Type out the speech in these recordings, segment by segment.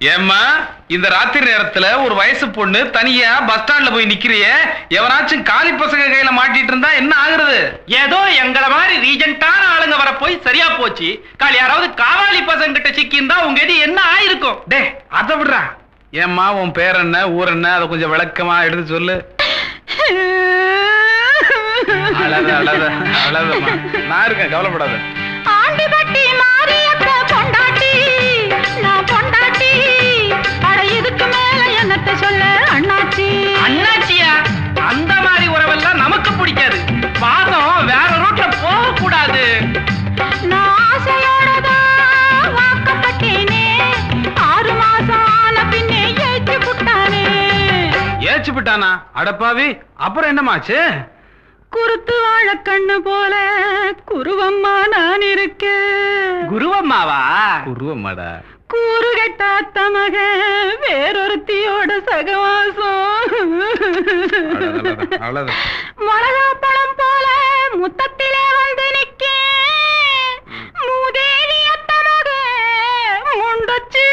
ஏம்மா இந்த ராத்திரி நேரத்துல ஒரு வயசு பொண்ணு தனியா பஸ் ஸ்டாண்ட்ல போய் நிக்கிறிய எவனாச்சும் காலி பசங்க கையில மாட்டிட்டு இருந்தா என்ன ஆகுறது ஏதோ எங்கள மாதிரி ரீஜென்ட்டான ஆளுங்க வர போய் சரியா போச்சு கால் யாராவது காவாலி பசங்க கிட்ட சிக்கியிருந்தா உங்க எது என்ன ஆயிருக்கும் டே அதை விடுறா ஏம்மா உன் பேர் என்ன ஊர் என்ன அதை கொஞ்சம் விளக்கமா எடுத்து சொல்லு அழாத அழாத அழாதம்மா நான் இருக்கேன் கவலைப்படாத ஆண்டிபட்டி மாரியத்த பொண்டாட்டி நான் பொண்டாட்டி அட இதுக்கு மேல என்னத்த சொல்ல அண்ணாச்சி அண்ணாச்சியா அந்த மாதிரி உறவெல்லாம் நமக்கு பிடிக்காது பாசம் வேற ரூட்ல போக கூடாது நான் ஆசையோட தான் வாக்கப்பட்டேனே ஆறு மாசம் ஆன பின்னே ஏச்சு புட்டானே ஏச்சு விட்டானா அடப்பாவி அப்புறம் என்னமாச்சு குருத்து வாழ கண்ணு போல குருவம்மா நான் இருக்கேன் குருவம்மாவா உருவமாடா கூறு கெட்டாத்த மக வேறொருத்தியோட சகவாசம் அவ்வளவு மிளகா பழம் போல முத்தத்திலே வந்து நிக்க மூதேவி அத்த மக முண்டச்சு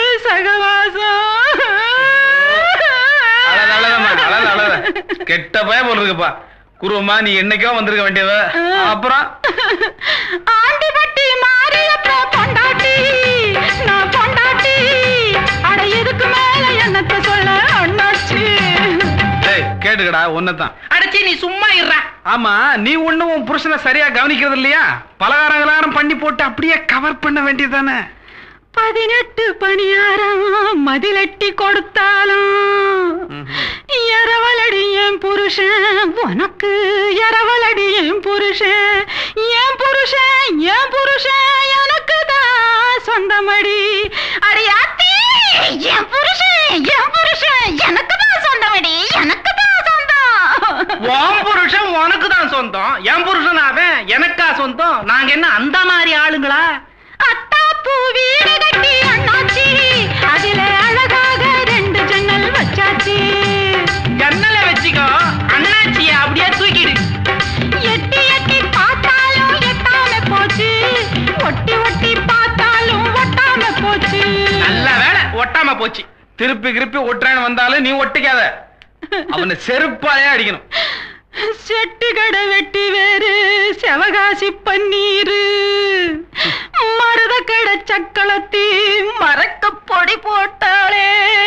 அழாத அழாதம்மா சகவாசம் அழாத அழாத கெட்ட பய போல இருக்குப்பா குருவம்மா நீ என்னைக்கோ வந்திருக்க வேண்டியவ அப்புறம் ஆண்டிபட்டி மாரியத்த பொண்டாட்டி நான் பொண்டாட்டி அட இதுக்கு மேல என்னத்த சொல்ல அண்ணாச்சி டேய் கேட்டுக்கடா ஒன்னதான் அடச்சி நீ சும்மா இருடா ஆமா நீ ஒண்ணும் உன் புருஷனை சரியா கவனிக்கிறது இல்லையா பலகாரம் கலகாரம் பண்ணி போட்டு அப்படியே கவர் பண்ண வேண்டியதானே பதினெட்டு பணியாரம் மதிலட்டி கொடுத்தாலும் இரவலடி என் புருஷன் உனக்கு இரவலடி என் புருஷன் என் புருஷன் என் புருஷன் எனக்கு தான் சொந்தமடி அடியாத்தி என் புருஷன் என் புருஷன் எனக்கு தான் சொந்தமடி எனக்கு தான் சொந்தம் உன் புருஷன் உனக்கு தான் சொந்தம் என் புருஷன் அவன் எனக்கா சொந்தம் நாங்க என்ன அந்த மாதிரி ஆளுங்களா அத்தாப்பூ வீடு கட்டி அண்ணாச்சி அதில அழகாக ரெண்டு ஜன்னல் வச்சாச்சு ஜன்னல வச்சுக்கோ அண்ணாச்சிய அப்படியே தூக்கிடு எட்டி எட்டி பார்த்தாலும் எட்டாம போச்சு ஒட்டி ஒட்டி பார்த்தாலும் ஒட்டாம போச்சு நல்ல வேலை ஒட்டாம போச்சு திருப்பி திருப்பி ஒட்டுறேன்னு வந்தாலும் நீ ஒட்டிக்காத அவனை செருப்பாலே அடிக்கணும் செட்டு கடை வெட்டி வேறு செவகாசி பன்னீரு மருத கடை சக்களத்தி மறக்க பொடி போட்டாளே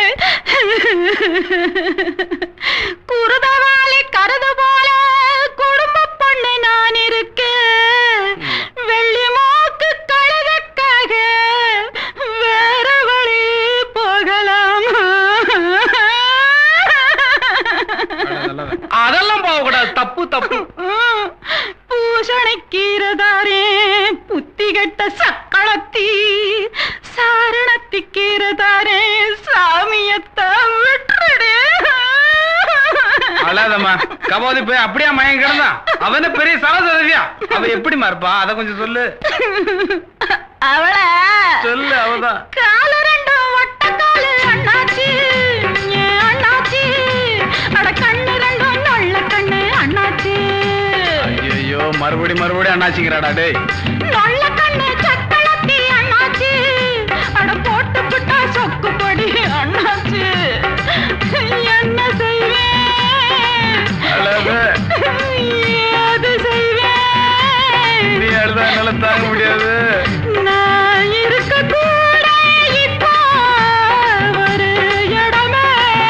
குருதவாளி கருது போல குடும்ப பொண்ணு நான் இருக்கேன் வெள்ளி மூக்கு கழுதக்காக வேற வழி போகலாமா அதெல்லாம் போக கூடாது தப்பு தப்பு பூசணிக்கீரதாரே புத்தி கெட்ட சக்களத்தி சாரணத்திக்கீரதாரே சாமியத்த விட்டுடு அழாதம்மா கபாதி போய் அப்படியே மயங்க கிடந்தான் அவன பெரிய சரசரவியா அவ எப்படிமா இருப்பா அத கொஞ்சம் சொல்லு அவள சொல்லு அவதான் கால ரெண்டும் வட்ட காலு அண்ணாச்சி ஏன் அண்ணாச்சி அட கண்ணு ரெண்டும் நொள்ள கண்ணு அண்ணாச்சி ஐயோ மறுபடி மறுபடி அண்ணாச்சிங்கிறாடா டேய் நொள்ள கண்ணு சக்களத்தி அண்ணாச்சி அட போட்டு புட்டா சொக்கு பொடி அண்ணாச்சி என்ன செய்வேன் அழாத ஏது செய்வேன் நீ அழுதா என்னால தாங்க முடியாது நான் இருக்க கூட இப்போ ஒரு இடமே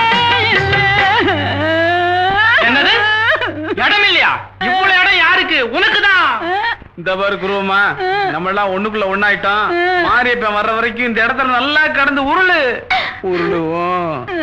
என்னது இடம் இல்லையா இவ்வளவு இடம் யாருக்கு உனக்குதான் இந்த பாரு குருவமா நம்ம எல்லாம் ஒண்ணுக்குள்ள ஒண்ணாயிட்டோம் மாரியப்பன் வர்ற வரைக்கும் இந்த இடத்துல நல்லா கடந்து உருளு உருளுவோம்